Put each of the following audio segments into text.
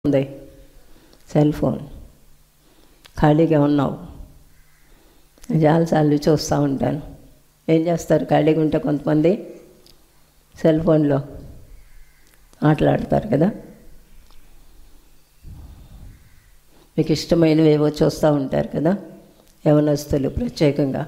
ఉంది cell phone ఖాళీగా ఉన్నావు చాలాసార్లు చూస్తూ ఉంటాను ఏం చేస్తారు ఖాళీగా ఉంటే కొంతమంది సెల్ ఫోన్లో మాట్లాడతారు కదా మీకు ఇష్టమైనవి ఏవో చూస్తూ ఉంటారు కదా యవనస్తులు ప్రత్యేకంగా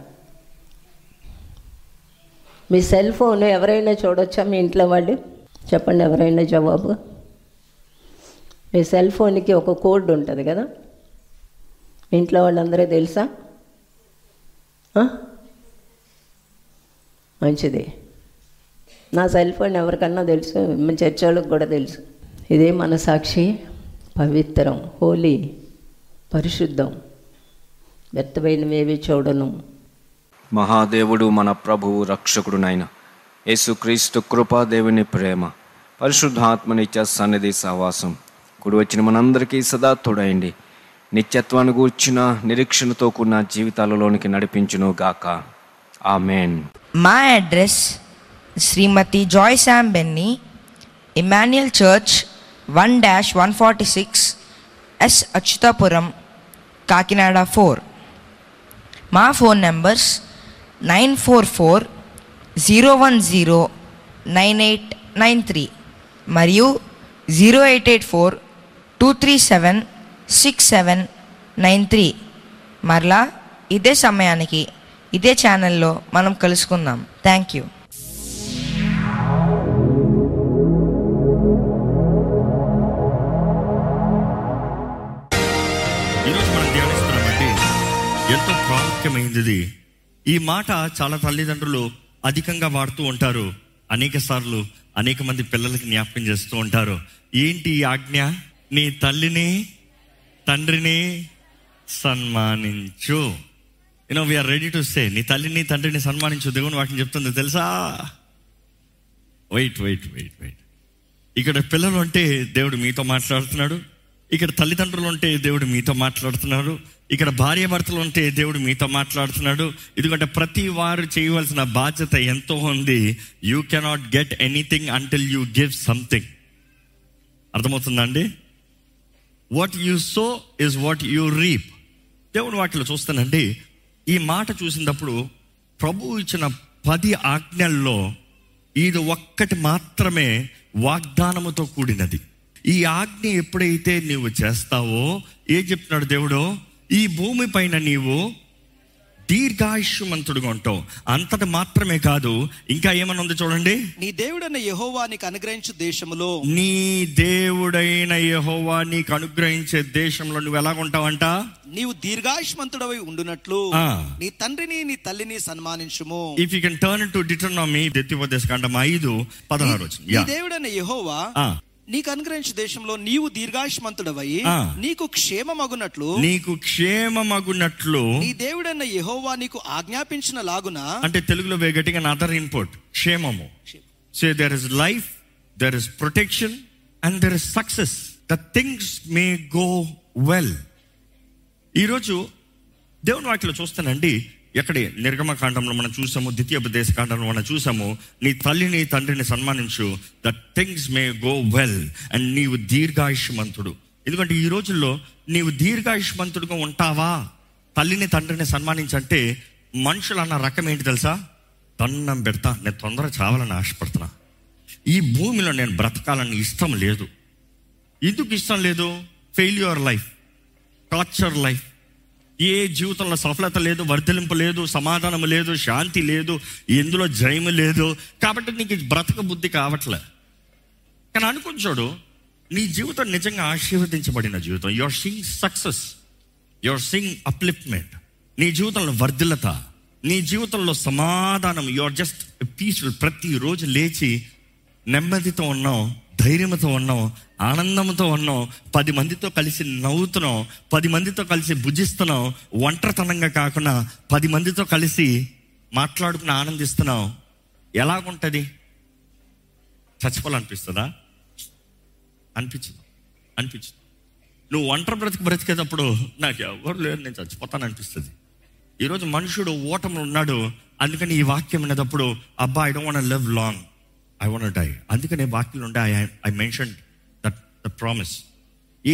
మీ సెల్ ఫోన్ ఎవరైనా చూడొచ్చా మీ ఇంట్లో వాళ్ళు చెప్పండి ఎవరైనా జవాబు మీ సెల్ ఫోన్కి ఒక కోడ్ ఉంటుంది కదా మీ ఇంట్లో వాళ్ళందరూ తెలుసా ఆ? మంచిది నా సెల్ ఫోన్ ఎవరికన్నా తెలుసు మన చర్చ్ వాళ్ళకి కూడా తెలుసు ఇదే మనసాక్షి పవిత్రం హోలీ పరిశుద్ధం వ్యర్థమైనవేవి చూడను మహాదేవుడు మన ప్రభువు రక్షకుడునైన యేసుక్రీస్తు కృపా దేవుని ప్రేమ పరిశుద్ధాత్మనిత్య సన్నిధి సహవాసం కుడి వచ్చిన మనందరికీ సదా తోడైండి నిత్యత్వాన్ని గూర్చిన నిరీక్షణతో కూడిన జీవితాలలోనికి నడిపించును గాక ఆమెన్ మా address Srimati Joy Sam Benny Emmanuel church one dash one forty six S Atchutapuram Kakinada four మా phone numbers nine four four zero one zero nine eight nine three మరియు zero eight eight four two three seven six seven nine three మరలా ఇదే సమయానికి ఇదే ఛానల్లో మనం కలుసుకుందాం thank you ఈరోజు మనం ధ్యానిస్తున్నామంటే ఎంతో ప్రాముఖ్యమైనది ఈ మాట చాలా తల్లిదండ్రులు అధికంగా వాడుతూ ఉంటారు అనేక సార్లు అనేక మంది పిల్లలకి జ్ఞాపకం చేస్తూ ఉంటారు ఏంటి ఈ ఆజ్ఞ నీ తల్లిని తండ్రిని సన్మానించు you know we are ready to say నీ తల్లిని తండ్రిని సన్మానించు దేవుని వాటిని చెప్తుంది తెలుసా వెయిట్ వెయిట్ వెయిట్ వెయిట్ ఇక్కడ పిల్లలు అంటే దేవుడు మీతో మాట్లాడుతున్నాడు ఇక్కడ తల్లిదండ్రులు ఉంటే దేవుడు మీతో మాట్లాడుతున్నాడు ఇక్కడ భార్య భర్తలు ఉంటే దేవుడు మీతో మాట్లాడుతున్నాడు ఎందుకంటే ప్రతి వారు చేయవలసిన బాధ్యత ఎంతో ఉంది you cannot get anything until you give something అర్థమవుతుందండి what you sow is what you reap దేవుని వాటిలో చూస్తానండి ఈ మాట చూసినప్పుడు ప్రభు ఇచ్చిన పది ఆజ్ఞల్లో ఇది ఒక్కటి మాత్రమే వాగ్దానముతో కూడినది ఈ ఆజ్ఞ ఎప్పుడైతే నీవు చేస్తావో ఏం చెప్తున్నాడు దేవుడు ఈ భూమి పైన నీవు దీర్ఘాయుష్మంతుడుగా ఉంటావు అంతటి మాత్రమే కాదు ఇంకా ఏమన్నా ఉంది చూడండి నీ దేవుడైన యెహోవా నీకు అనుగ్రహించు దేశములో నీ దేవుడైన యెహోవా నీకు అనుగ్రహించే దేశంలో నువ్వు ఎలాగుంటావంట నీవు దీర్ఘాయుష్మంతుడవై ఉండునట్లు ఆ. నీ తండ్రిని నీ తల్లిని సన్మానించుము if you can turn to Deuteronomy దెత్తిపోదేశ కాండం ఐదు పదహారు వచ్చింది నీ యా దేవుడైన యెహోవా ఆ. నీకు అనుగ్రహించు దేశంలో నీవు దీర్ఘాయుష్మంతుడవై ఆ. నీకు క్షేమమగునట్లు నీకు క్షేమమగునట్లు నీ దేవుడైన యెహోవా నీకు ఆజ్ఞాపించిన లాగున అంటే తెలుగులో వే గట్టిగా అదర్ ఇన్పుట్ క్షేమము so there is life there is protection and there is success the things may go well ఈరోజు దేవుని వాటిలో చూస్తానండి ఎక్కడే నిర్గమకాండంలో మనం చూసాము ద్వితీయోపదేశ కాండంలో మనం చూసాము నీ తల్లిని తండ్రిని సన్మానించు the things may go well and నీవు దీర్ఘాయుష్మంతుడు ఎందుకంటే ఈ రోజుల్లో నీవు దీర్ఘాయుష్మంతుడుగా ఉంటావా తల్లిని తండ్రిని సన్మానించంటే మనుషులు అన్న రకం ఏంటి తెలుసా దండం పెడతా నేను తొందర చావాలని ఆశపడుతున్నా ఈ భూమిలో నేను బ్రతకాలని ఇష్టం లేదు ఎందుకు ఇష్టం లేదు ఫెయిల్యూర్ లైఫ్ టార్చర్ లైఫ్ ఏ జీవితంలో సఫలత లేదు వర్ధలింపు లేదు సమాధానం లేదు శాంతి లేదు ఎందులో జయము లేదు కాబట్టి నీకు బ్రతక బుద్ధి కావట్లే కానీ అనుకుని చూడు నీ జీవితం నిజంగా ఆశీర్వదించబడిన జీవితం you're seeing success you're seeing upliftment నీ జీవితంలో వర్ధిల్లత నీ జీవితంలో సమాధానం యువర్ జస్ట్ పీస్ఫుల్ ప్రతిరోజు లేచి నెమ్మదితో ఉన్నాం ధైర్యంతో ఉన్నాం ఆనందంతో ఉన్నాం పది మందితో కలిసి నవ్వుతున్నాం పది మందితో కలిసి భుజిస్తున్నాం ఒంటరితనంగా కాకుండా పది మందితో కలిసి మాట్లాడుకుని ఆనందిస్తున్నాం ఎలాగుంటుంది చచ్చిపోవాలనిపిస్తుందా అనిపించదు అనిపించదు నువ్వు ఒంటరి బ్రతికి బ్రతికేటప్పుడు నాకు ఎవరు లేరు నేను చచ్చిపోతాను అనిపిస్తుంది ఈరోజు మనుషుడు ఓటములు ఉన్నాడు అందుకని ఈ వాక్యం వినేటప్పుడు అబ్బా I don't want live long I want die అందుకనే వాక్యం ఉండే I I mention that the promise